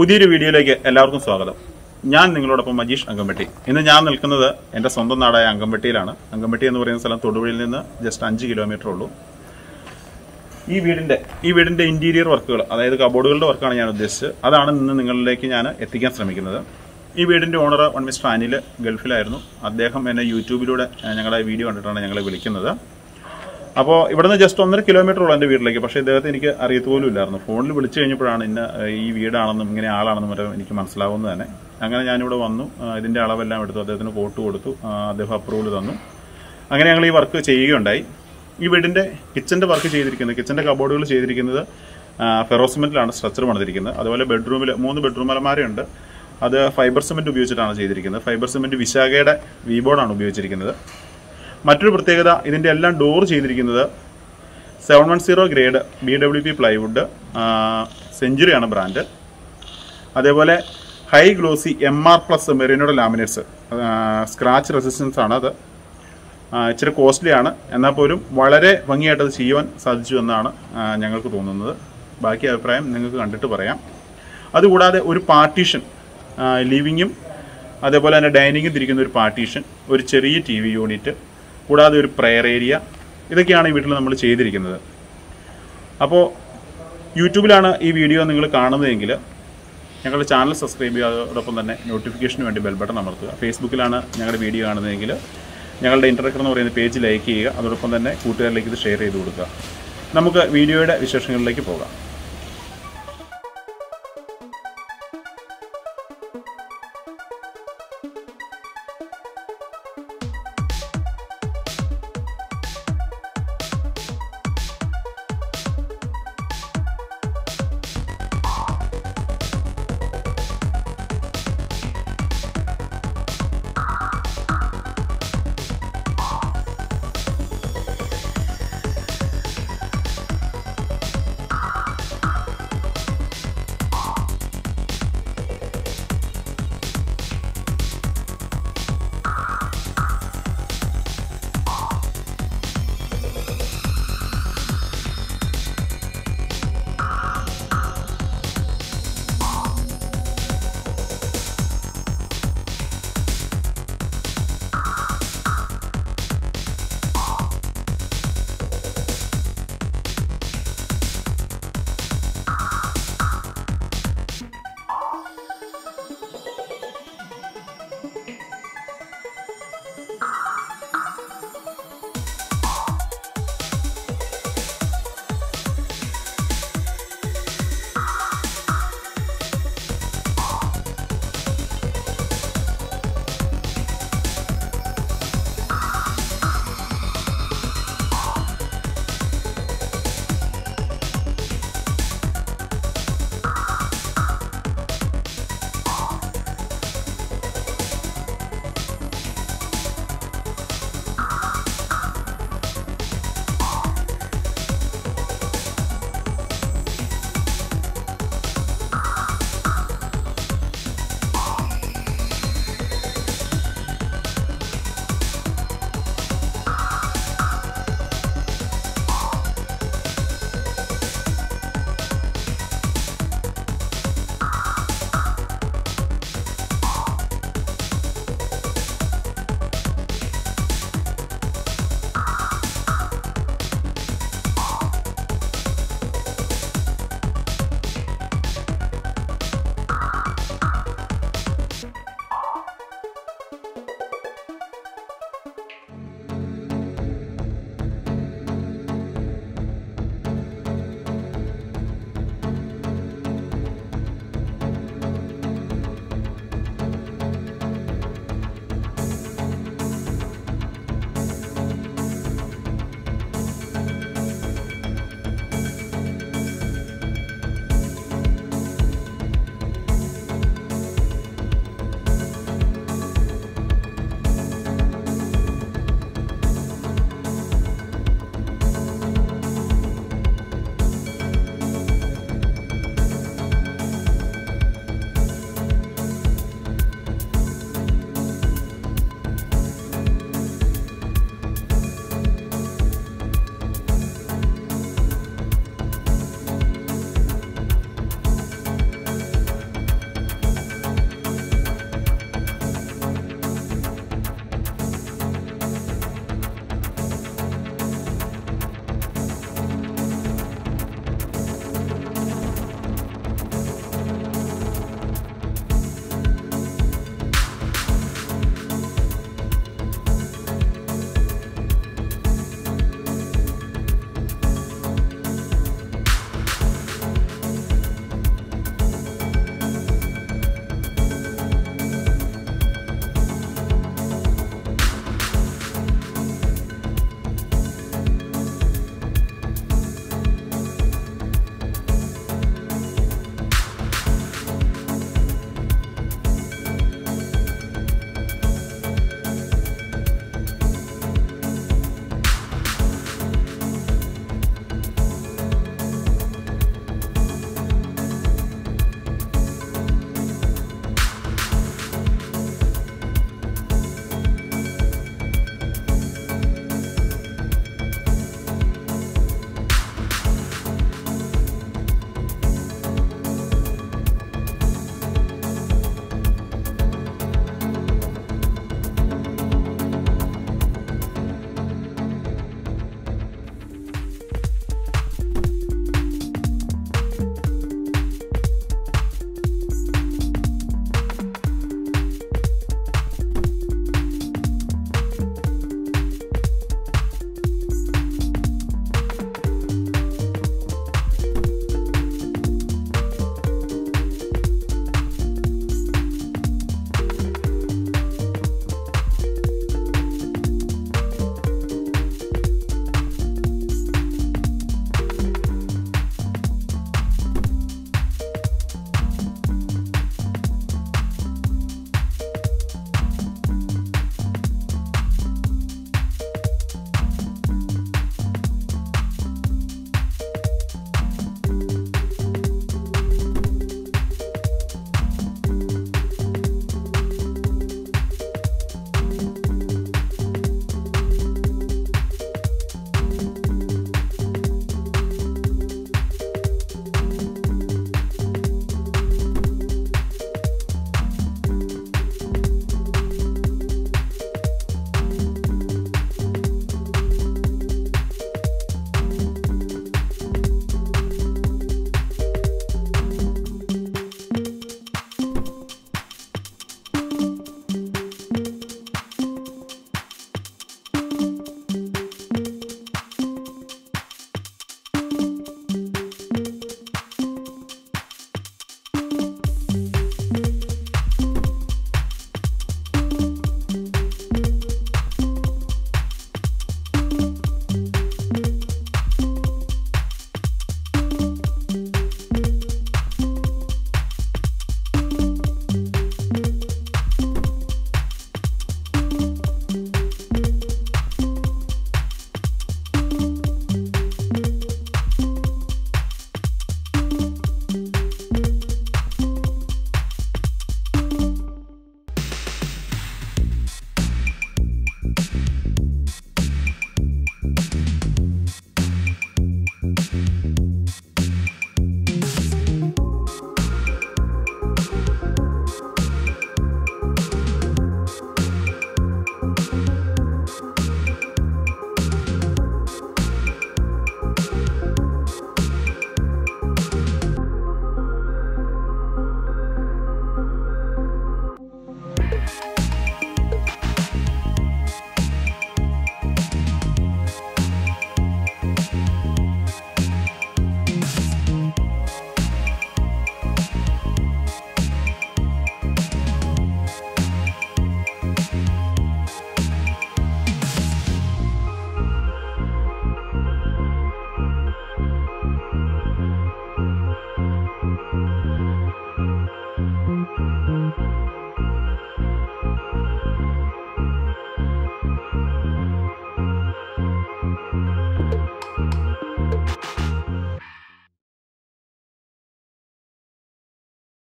പുതിയൊരു വീഡിയോയിലേക്ക് എല്ലാവർക്കും സ്വാഗതം ഞാൻ നിങ്ങളോടൊപ്പം മജീഷ് അങ്കമ്പട്ടി ഇന്ന് ഞാൻ നിൽക്കുന്നത് എൻ്റെ സ്വന്തം നാടായ അങ്കമ്പട്ടിയിലാണ് അങ്കമ്പട്ടി എന്ന് പറയുന്ന സ്ഥലം തൊടുപുഴയിൽ നിന്ന് ജസ്റ്റ് അഞ്ച് കിലോമീറ്റർ ഉള്ളൂ ഈ വീടിന്റെ ഈ വീടിന്റെ ഇന്റീരിയർ വർക്കുകൾ അതായത് കബോർഡുകളുടെ വർക്കാണ് ഞാൻ ഉദ്ദേശിച്ചത് അതാണ് ഇന്ന് നിങ്ങളിലേക്ക് ഞാൻ എത്തിക്കാൻ ശ്രമിക്കുന്നത് ഈ വീടിന്റെ ഓണർ വൺ മിസ്റ്റർ അനിൽ ഗൾഫിലായിരുന്നു അദ്ദേഹം എന്നെ യൂട്യൂബിലൂടെ ഏഹ്, ഞങ്ങളുടെ വീഡിയോ കണ്ടിട്ടാണ് ഞങ്ങളെ വിളിക്കുന്നത് അപ്പോൾ ഇവിടുന്ന് ജസ്റ്റ് ഒന്നര കിലോമീറ്റർ ഉള്ളൂ എൻ്റെ വീട്ടിലേക്ക് പക്ഷേ ഇദ്ദേഹത്തെ എനിക്ക് അറിയത്തുപോലും ഇല്ലായിരുന്നു ഫോണിൽ വിളിച്ചു കഴിഞ്ഞപ്പോഴാണ് ഇന്ന ഏഹ്, ഈ വീടാണെന്നും ഇങ്ങനെ ആളാണെന്നും വരെ എനിക്ക് മനസ്സിലാവുന്നത് തന്നെ അങ്ങനെ ഞാനിവിടെ വന്നു ആ, ഇതിന്റെ അളവെല്ലാം എടുത്തു അദ്ദേഹത്തിന് കോട്ട് കൊടുത്തു ആ, അദ്ദേഹം അപ്രൂവൽ തന്നു അങ്ങനെ ഞങ്ങൾ ഈ വർക്ക് ചെയ്യുകയുണ്ടായി ഈ വീടിന്റെ കിച്ചന്റെ വർക്ക് ചെയ്തിരിക്കുന്നത് കിച്ചന്റെ കബോർഡുകൾ ചെയ്തിരിക്കുന്നത് ഫെറോസിമെന്റിലാണ് സ്ട്രക്ചർ പണിതിരിക്കുന്നത് അതുപോലെ ബെഡ്റൂമിൽ മൂന്ന് ബെഡ്റൂം അലമാരയുണ്ട് അത് ഫൈബർ സിമെന്റ് ഉപയോഗിച്ചിട്ടാണ് ചെയ്തിരിക്കുന്നത് ഫൈബർ സിമെന്റ് വിശാഖയുടെ വി ബോർഡാണ് ഉപയോഗിച്ചിരിക്കുന്നത് മറ്റൊരു പ്രത്യേകത ഇതിന്റെ എല്ലാം ഡോർ ചെയ്തിരിക്കുന്നത് seven one zero grade B W P plywood സെഞ്ചുറിയാണ് ബ്രാൻഡ് അതേപോലെ high glossy M R plus മെറീനോയുടെ ലാമിനേറ്റ്സ് സ്ക്രാച്ച് റെസിസ്റ്റൻസ് ആണ് അത് ആ, ഇച്ചിരി കോസ്റ്റ്ലി ആണ് എന്നാൽ പോലും വളരെ ഭംഗിയായിട്ട് അത് ചെയ്യുവാൻ സാധിച്ചു എന്നാണ് ആ, ഞങ്ങൾക്ക് തോന്നുന്നത് ബാക്കി അഭിപ്രായം നിങ്ങൾക്ക് കണ്ടിട്ട് പറയാം അതുകൂടാതെ ഒരു പാർട്ടീഷൻ ലിവിങ്ങും അതേപോലെ തന്നെ ഡൈനിങ്ങും തിരിക്കുന്ന ഒരു പാർട്ടീഷൻ ഒരു ചെറിയ ടി വി യൂണിറ്റ് കൂടാതെ ഒരു പ്രെയർ ഏരിയ ഇതൊക്കെയാണ് ഈ വീട്ടിൽ നമ്മൾ ചെയ്തിരിക്കുന്നത് അപ്പോൾ യൂട്യൂബിലാണ് ഈ വീഡിയോ നിങ്ങൾ കാണുന്നതെങ്കിൽ ഞങ്ങളുടെ ചാനൽ സബ്സ്ക്രൈബ് ചെയ്യുക അതോടൊപ്പം തന്നെ നോട്ടിഫിക്കേഷന് വേണ്ടി ബെൽ ബട്ടൺ അമർത്തുക ഫേസ്ബുക്കിലാണ് ഞങ്ങളുടെ വീഡിയോ കാണുന്നതെങ്കിൽ ഞങ്ങളുടെ ഇൻ്റർനെറ്റ് എന്ന് പറയുന്ന പേജ് ലൈക്ക് ചെയ്യുക അതോടൊപ്പം തന്നെ കൂട്ടുകാരിലേക്ക് ഇത് ഷെയർ ചെയ്ത് കൊടുക്കുക നമുക്ക് വീഡിയോയുടെ വിശേഷങ്ങളിലേക്ക് പോകാം